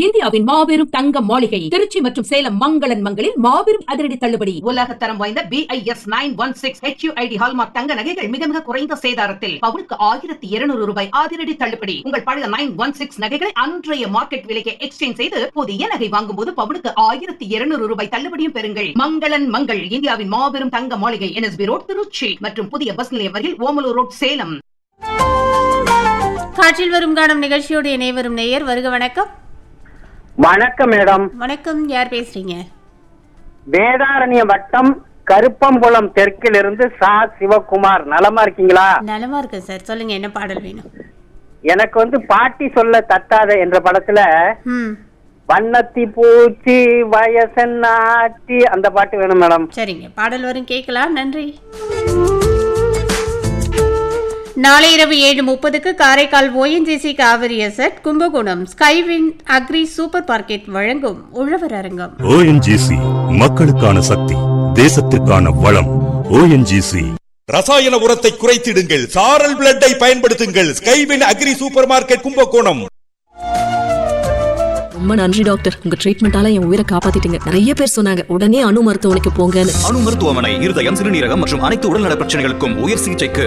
இந்தியாவின் மாபெரும் தங்க மாளிகை திருச்சி மற்றும் சேலம் மங்களன் மங்களில் மாபெரும் அதிரடி தள்ளுபடி உலக தரம் வாய்ந்த BIS nine one six HUID hallmark தங்க நகைகள் மிக மிக குறைந்த சேதாரத்தில் பவுனுக்கு ஆயிரத்தி இருநூறு ரூபாய் அதிரடி தள்ளுபடி உங்கள் பழைய நைன் ஒன் சிக்ஸ் நகைகளை அன்றைய மார்க்கெட் விலைக்கு எக்ஸ்சேஞ்ச் செய்து புதிய நகை வாங்கும் போது பவுனுக்கு ஆயிரத்தி இருநூறு ரூபாய் தள்ளுபடியும் பெறுங்கள் மங்களன் மங்கள் இந்தியாவின் மாபெரும் தங்க மாளிகை என்எஸ்பி ரோட் திருச்சி மற்றும் புதிய பஸ் நிலையம் அருகில் ஓமலூர் ரோட் சேலம் காற்றில் வரும் காணும் நிகழ்ச்சியோடு இணைவரும் நேயர் வருக வணக்கம் வணக்கம் மேடம் வணக்கம் யார் பேசுறீங்க வேதாரண்ய வட்டம் கருப்பம்புலம் தெற்கிலிருந்து சா சிவகுமார் நலமா இருக்கீங்களா நலமா இருக்கு சார் சொல்லுங்க என்ன பாடல் வேணும் எனக்கு வந்து பாட்டி சொல்ல தட்டாத என்ற படத்துல ம் வண்ணத்தி பூச்சி வயசன்னாச்சி அந்த பாட்டு வேணும் மேடம் சரிங்க பாடல் வரும் கேட்கலாம் நன்றி நாளை இரவு ஏழு முப்பதுக்கு காரைக்கால் ஓஎன்ஜிசி காவிரி எசட் Kumbakonam Skywin agri super market வழங்கும் உழவர் அரங்கம் ஓஎன்ஜிசி மக்களுக்கான சக்தி தேசத்திற்கான வளம் ஓஎன்ஜிசி ரசாயன உரத்தை குறைத்திடுங்கள் சாரல் பிளட்டை பயன்படுத்துங்கள் Skywin agri super market Kumbakonam ரொம்ப நன்றி டாக்டர் உங்க ட்ரீட்மெண்டால என் உயிரை காப்பாத்திட்டீங்க நிறைய பேர் சொன்னாங்க உடனே அணு மருத்துவமனைக்கு போங்கன்னு அணு மருத்துவமனை இருதயம் சிறுநீரகம் மற்றும் அனைத்து உடல்நல பிரச்சனைகளுக்கும் உயர் சிகிச்சைக்கு